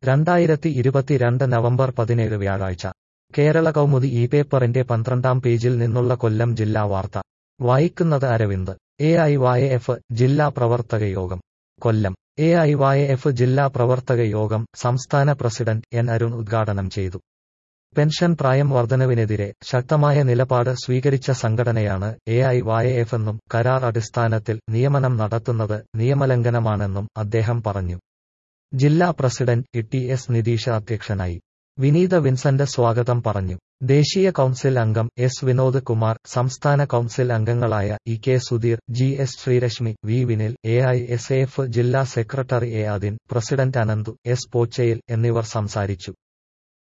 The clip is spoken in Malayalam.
രണ്ടായിരത്തി ഇരുപത്തിരണ്ട് നവംബർ പതിനേഴ് വ്യാഴാഴ്ച കേരള കൗമുദി ഈ പേപ്പറിന്റെ പന്ത്രണ്ടാം പേജിൽ നിന്നുള്ള കൊല്ലം ജില്ലാ വാർത്ത വായിക്കുന്നത് Aravind A I Y F ജില്ലാ പ്രവർത്തക യോഗം Kollam A I Y F ജില്ലാ പ്രവർത്തക യോഗം സംസ്ഥാന പ്രസിഡന്റ് എൻ അരുൺ ഉദ്ഘാടനം ചെയ്തു പെൻഷൻ പ്രായം വർധനവിനെതിരെ ശക്തമായ നിലപാട് സ്വീകരിച്ച സംഘടനയാണ് എ ഐ വായ എഫ് എന്നും കരാർ അടിസ്ഥാനത്തിൽ നിയമനം നടത്തുന്നത് നിയമലംഘനമാണെന്നും അദ്ദേഹം പറഞ്ഞു ജില്ലാ പ്രസിഡന്റ് ടി എസ് നിതീഷ് അധ്യക്ഷനായി വിനീത വിൻസെന്റ് സ്വാഗതം പറഞ്ഞു ദേശീയ കൌൺസിൽ അംഗം എസ് വിനോദ് കുമാർ സംസ്ഥാന കൌൺസിൽ അംഗങ്ങളായ E K Sudheer G S Sreerashmi V Vinil A I S F ജില്ലാ secretary A Adin president Ananthu S പോച്ചയിൽ എന്നിവർ സംസാരിച്ചു